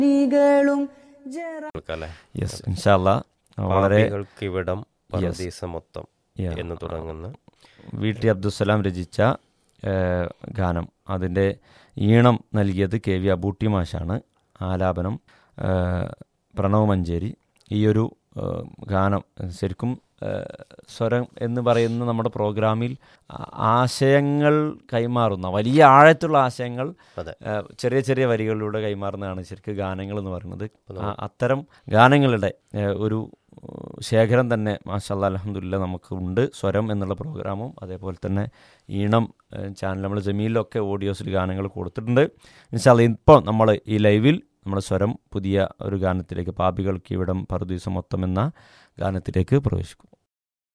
നികളും ജറ കേൾക്കാല്ലേ yes ഇൻഷാല്ല വളരെ പാപികൾക്കിവിടം പറുദീസ മൊത്തം Yeah. എന്ന് തുടങ്ങുന്ന വി ടി അബ്ദുസലാം രചിച്ച ഏഹ്, ഗാനം അതിൻ്റെ ഈണം നൽകിയത് കെ വി അബൂട്ടി മാഷാണ് ആലാപനം ഏഹ്, പ്രണവ് മഞ്ചേരി ഈ ഒരു ഏഹ്, ഗാനം ശരിക്കും ഏഹ്, സ്വരം എന്ന് പറയുന്ന നമ്മുടെ പ്രോഗ്രാമിൽ ആ- ആശയങ്ങൾ കൈമാറുന്ന വലിയ ആഴത്തുള്ള ആശയങ്ങൾ അതെ. ഏഹ്, ചെറിയ ചെറിയ വരികളിലൂടെ കൈമാറുന്നതാണ് ശരിക്കും ഗാനങ്ങൾ എന്ന് പറയുന്നത് ആ- അത്തരം ഗാനങ്ങളുടെ ഏഹ്, ഒരു ഏഹ്, ശേഖരം തന്നെ മാഷാല്ല അലഹമുല്ല നമുക്ക് ഉണ്ട് സ്വരം എന്നുള്ള പ്രോഗ്രാമും അതേപോലെ തന്നെ ഈണം ഏഹ്, ചാനൽ നമ്മൾ ജമീലിലൊക്കെ ഓഡിയോസിൽ ഗാനങ്ങൾ കൊടുത്തിട്ടുണ്ട് ഇൻഷാല്ല ഇപ്പോൾ നമ്മൾ ഈ ലൈവിൽ നമ്മുടെ സ്വരം പുതിയ ഒരു ഗാനത്തിലേക്ക് പാപികൾക്ക് ഇവിടം പറുദീസം മൊത്തം എന്ന ഗാനത്തിലേക്ക് പ്രവേശിക്കും